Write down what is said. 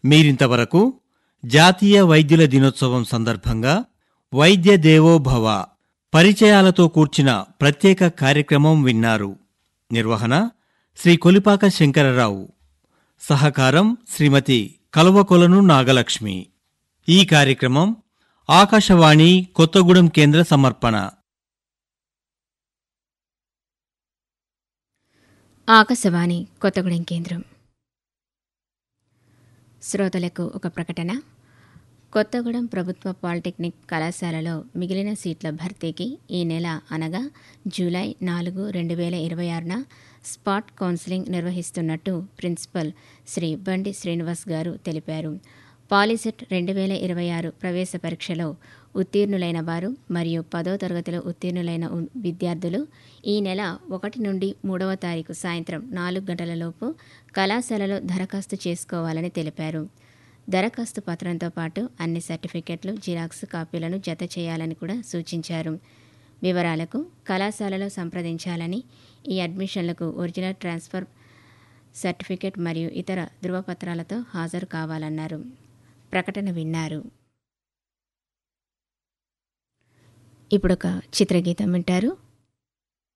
మీరింతవరకు జాతీయ వైద్యుల దినోత్సవం సందర్భంగా వైద్య దేవోభవ పరిచయాలతో కూర్చిన ప్రత్యేక కార్యక్రమం విన్నారు నిర్వహణ శ్రీ కొలిపాక శంకరరావు సహకారం శ్రీమతి కల్వకొలను నాగలక్ష్మి ఈ కార్యక్రమం ఆకాశవాణి కొత్తగూడెం కేంద్ర సమర్పణ ఆకాశవాణి కొత్తగూడెం కేంద్రం శ్రోతలకు ఒక ప్రకటన కొత్తగూడెం ప్రభుత్వ పాలిటెక్నిక్ కళాశాలలో మిగిలిన సీట్ల భర్తీకి ఈ నెల అనగా జూలై నాలుగు రెండు వేల ఇరవై ఆరున స్పాట్ కౌన్సిలింగ్ నిర్వహిస్తున్నట్టు ప్రిన్సిపల్ శ్రీ బండి శ్రీనివాస్ గారు తెలిపారు పాలిసెట్ రెండు వేల ఇరవై ఆరు ప్రవేశ పరీక్షలో ఉత్తీర్ణులైన వారు మరియు పదో తరగతిలో ఉత్తీర్ణులైన ఉ- విద్యార్థులు ఈ నెల ఒకటి నుండి మూడవ తారీఖు సాయంత్రం నాలుగు గంటలలోపు కళాశాలలో దరఖాస్తు చేసుకోవాలని తెలిపారు దరఖాస్తు పత్రంతో పాటు అన్ని సర్టిఫికెట్లు జిరాక్స్ కాపీలను జత చేయాలని కూడా సూచించారు వివరాలకు కళాశాలలో సంప్రదించాలని ఈ అడ్మిషన్లకు ఒరిజినల్ ట్రాన్స్ఫర్ సర్టిఫికెట్ మరియు ఇతర ధృవపత్రాలతో హాజరు కావాలన్నారు ప్రకటన విన్నారు ఇప్పుడొక చిత్రగీతం వింటారు